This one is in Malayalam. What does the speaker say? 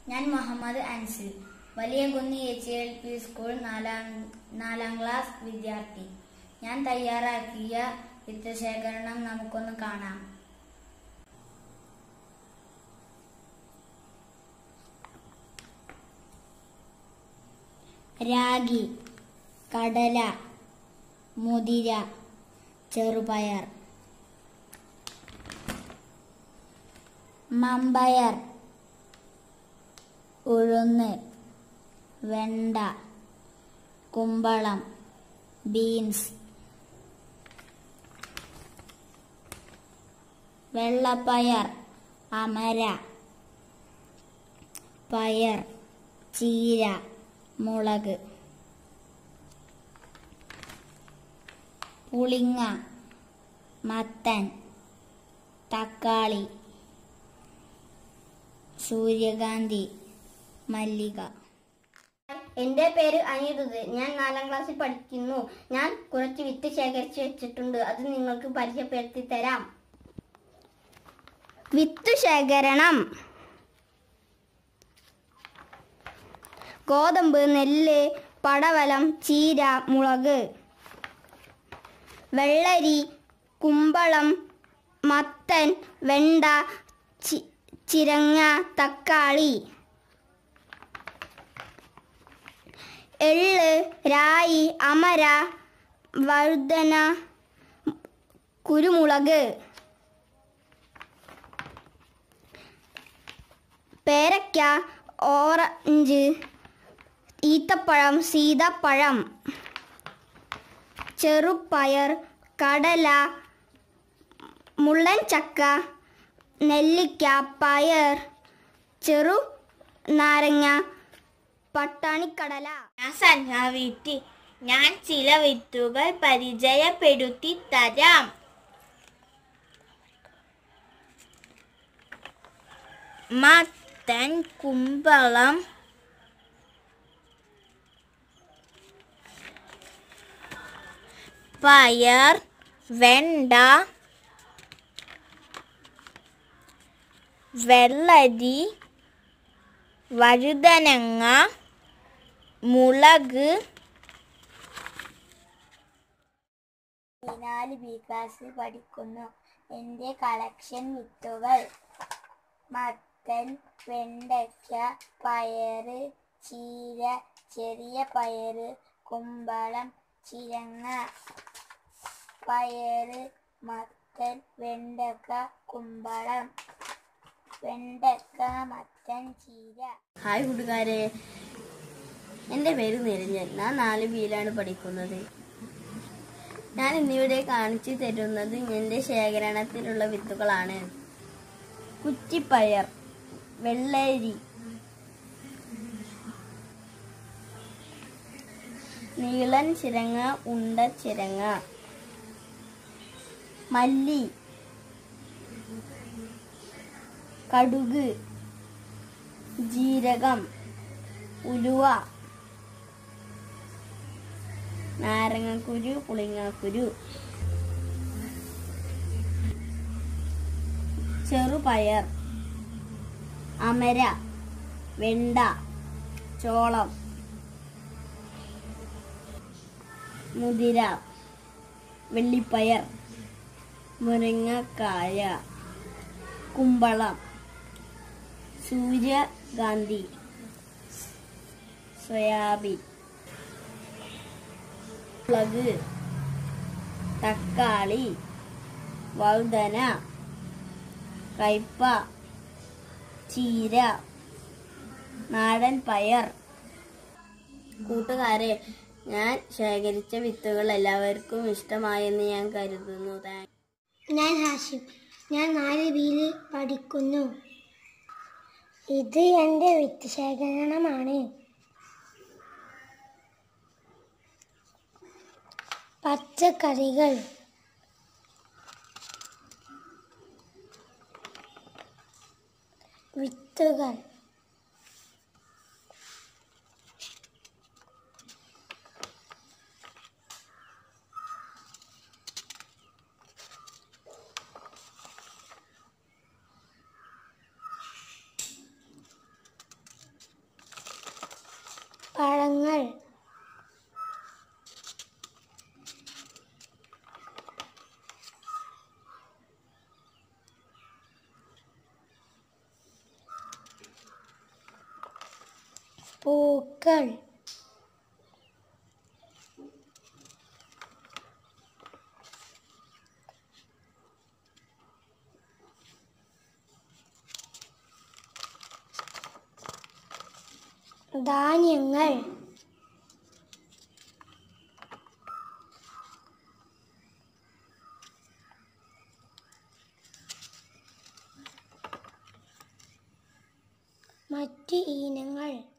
ഞാൻ മുഹമ്മദ് അൻസിൽ വലിയ കുന്നി എച്ച് എൽ പി സ്കൂൾ നാലാം നാലാം ക്ലാസ് വിദ്യാർത്ഥി ഞാൻ തയ്യാറാക്കിയ വിത്തശേഖരണം നമുക്കൊന്ന് കാണാം രാഗി കടല മുതിര ചെറുപയർ മമ്പയർ ഉഴുന്ന് വെണ്ട കുമ്പളം ബീൻസ് വെള്ളപ്പയർ അമര പയർ ചീര മുളക് പുളിങ്ങ മത്തൻ തക്കാളി സൂര്യകാന്തി മല്ലിക എന്റെ പേര് അനിരുത് ഞാൻ നാലാം ക്ലാസ്സിൽ പഠിക്കുന്നു ഞാൻ കുറച്ച് വിത്ത് ശേഖരിച്ച് വെച്ചിട്ടുണ്ട് അത് നിങ്ങൾക്ക് പരിചയപ്പെടുത്തി തരാം വിത്ത് ശേഖരണം ഗോതമ്പ് നെല്ല് പടവലം ചീര മുളക് വെള്ളരി കുമ്പളം മത്തൻ വെണ്ട ചി- ചിരങ്ങ തക്കാളി എള്ള് രായി അമര വഴുതന കുരുമുളക് പേരയ്ക്ക ഓറഞ്ച് ഈത്തപ്പഴം സീതപ്പഴം ചെറുപയർ കടല മുള്ളൻ ചക്ക നെല്ലിക്ക പയർ ചെറു നാരങ്ങ പട്ടാണിക്കടല ഞാൻ സന്ഹ വീട്ടി ഞാൻ ചില വിത്തുകൾ പരിചയപ്പെടുത്തി തരാം മത്തൻ കുമ്പളം പയർ വെണ്ട വെള്ളരി വഴുതനങ്ങ മുളക് നാല് ബി ക്ലാസ്സിൽ പഠിക്കുന്നു എൻ്റെ കളക്ഷൻ വിത്തുകൾ മത്തൻ വെണ്ടയ്ക്ക പയറ് ചീര ചെറിയ പയറ് കുമ്പളം ചിരങ്ങ പയറ് മത്തൻ വെണ്ടക്ക കുമ്പളം വെണ്ടക്ക മത്തൻ ചീര ഹായ് കൂട്ടുകാരെ എൻ്റെ പേര് നിരഞ്ജൻ ഞാൻ നാല് ബിയിലാണ് പഠിക്കുന്നത് ഞാൻ ഇന്നിവിടെ കാണിച്ചു തരുന്നത് എൻ്റെ ശേഖരണത്തിലുള്ള വിത്തുകളാണ് കുറ്റിപ്പയർ വെള്ളരി നീളൻ ചിരങ്ങ ഉണ്ട ചിരങ്ങ മല്ലി കടുക് ജീരകം ഉലുവ നാരങ്ങക്കുരു പുളിങ്ങാക്കുരു ചെറുപയർ അമര വെണ്ട ചോളം മുതിര വെള്ളിപ്പയർ മുരിങ്ങക്കായ കുമ്പളം സൂര്യകാന്തി സോയാബീൻ മുളക് തക്കാളി വഴുതന കയ്പ ചീര നാടൻ പയർ കൂട്ടുകാരെ ഞാൻ ശേഖരിച്ച വിത്തുകൾ എല്ലാവർക്കും ഇഷ്ടമായെന്ന് ഞാൻ കരുതുന്നു താങ്ക് ഞാൻ ഹാഷിം ഞാൻ നാല് ബിയിൽ പഠിക്കുന്നു ഇത് എൻ്റെ വിത്ത് ശേഖരണമാണ് പച്ചക്കറികൾ വിത്തുകൾ ധാന്യങ്ങൾ പൂക്കൾ ധാന്യങ്ങൾ മറ്റ് ഇനങ്ങൾ